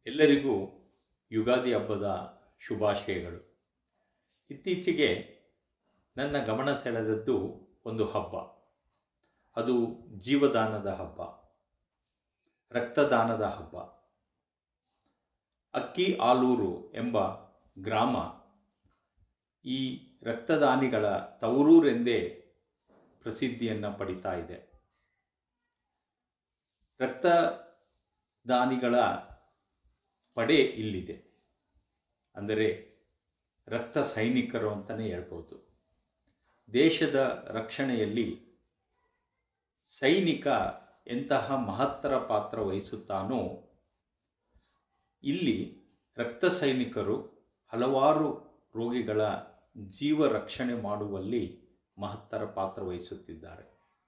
ಎಲ್ಲರಿಗೂ ಯುಗಾದಿ ಹಬ್ಬದ ಶುಭಾಶಯಗಳು ಇತ್ತೀಚೆಗೆ ನನ್ನ ಗಮನ ಸೆಳೆದದ್ದು ಒಂದು ಹಬ್ಬ ಅದು ಜೀವದಾನದ ಹಬ್ಬ ರಕ್ತದಾನದ ಹಬ್ಬ ಅಕ್ಕಿ ಆಲೂರು ಎಂಬ ಗ್ರಾಮ ಈ ರಕ್ತದಾನಿಗಳ ತವರೂರೆಂದೇ ಪ್ರಸಿದ್ಧಿಯನ್ನು ಪಡಿತಾ ಇದೆ ರಕ್ತದಾನಿಗಳ ಪಡೆ ಇಲ್ಲಿದೆ ಅಂದರೆ ರಕ್ತ ಸೈನಿಕರು ಅಂತಲೇ ಹೇಳ್ಬೋದು ದೇಶದ ರಕ್ಷಣೆಯಲ್ಲಿ ಸೈನಿಕ ಎಂತಹ ಮಹತ್ತರ ಪಾತ್ರ ವಹಿಸುತ್ತಾನೋ ಇಲ್ಲಿ ರಕ್ತ ಸೈನಿಕರು ಹಲವಾರು ರೋಗಿಗಳ ಜೀವ ರಕ್ಷಣೆ ಮಾಡುವಲ್ಲಿ ಮಹತ್ತರ ಪಾತ್ರ ವಹಿಸುತ್ತಿದ್ದಾರೆ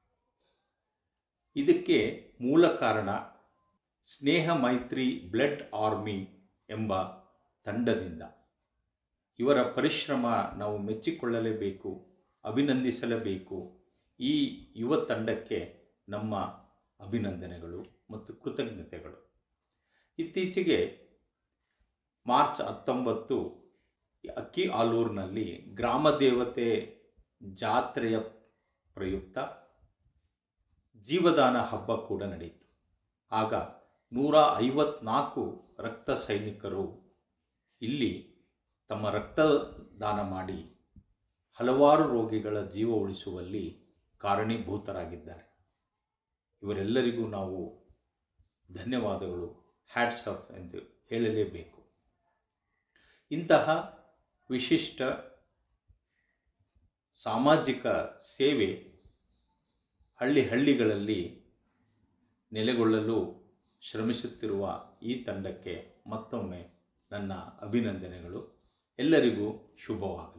ಇದಕ್ಕೆ ಮೂಲ ಕಾರಣ ಸ್ನೇಹ ಮೈತ್ರಿ ಬ್ಲಡ್ ಆರ್ಮಿ ಎಂಬ ತಂಡದಿಂದ ಇವರ ಪರಿಶ್ರಮ ನಾವು ಮೆಚ್ಚಿಕೊಳ್ಳಲೇಬೇಕು ಅಭಿನಂದಿಸಲೇಬೇಕು ಈ ಯುವ ತಂಡಕ್ಕೆ ನಮ್ಮ ಅಭಿನಂದನೆಗಳು ಮತ್ತು ಕೃತಜ್ಞತೆಗಳು ಇತ್ತೀಚೆಗೆ ಮಾರ್ಚ್ ಹತ್ತೊಂಬತ್ತು ಅಕ್ಕಿ ಆಲೂರಿನಲ್ಲಿ ಗ್ರಾಮ ದೇವತೆ ಜಾತ್ರೆಯ ಪ್ರಯುಕ್ತ ಜೀವದಾನ ಹಬ್ಬ ಕೂಡ ನಡೆಯಿತು ಆಗ ನೂರ ಐವತ್ನಾಲ್ಕು ರಕ್ತ ಸೈನಿಕರು ಇಲ್ಲಿ ತಮ್ಮ ರಕ್ತದಾನ ಮಾಡಿ ಹಲವಾರು ರೋಗಿಗಳ ಜೀವ ಉಳಿಸುವಲ್ಲಿ ಕಾರಣೀಭೂತರಾಗಿದ್ದಾರೆ ಇವರೆಲ್ಲರಿಗೂ ನಾವು ಧನ್ಯವಾದಗಳು ಹ್ಯಾಟ್ಸ್ ಆಫ್ ಎಂದು ಹೇಳಲೇಬೇಕು ಇಂತಹ ವಿಶಿಷ್ಟ ಸಾಮಾಜಿಕ ಸೇವೆ ಹಳ್ಳಿ ಹಳ್ಳಿಗಳಲ್ಲಿ ನೆಲೆಗೊಳ್ಳಲು ಶ್ರಮಿಸುತ್ತಿರುವ ಈ ತಂಡಕ್ಕೆ ಮತ್ತೊಮ್ಮೆ ನನ್ನ ಅಭಿನಂದನೆಗಳು ಎಲ್ಲರಿಗೂ ಶುಭವಾಗಲಿ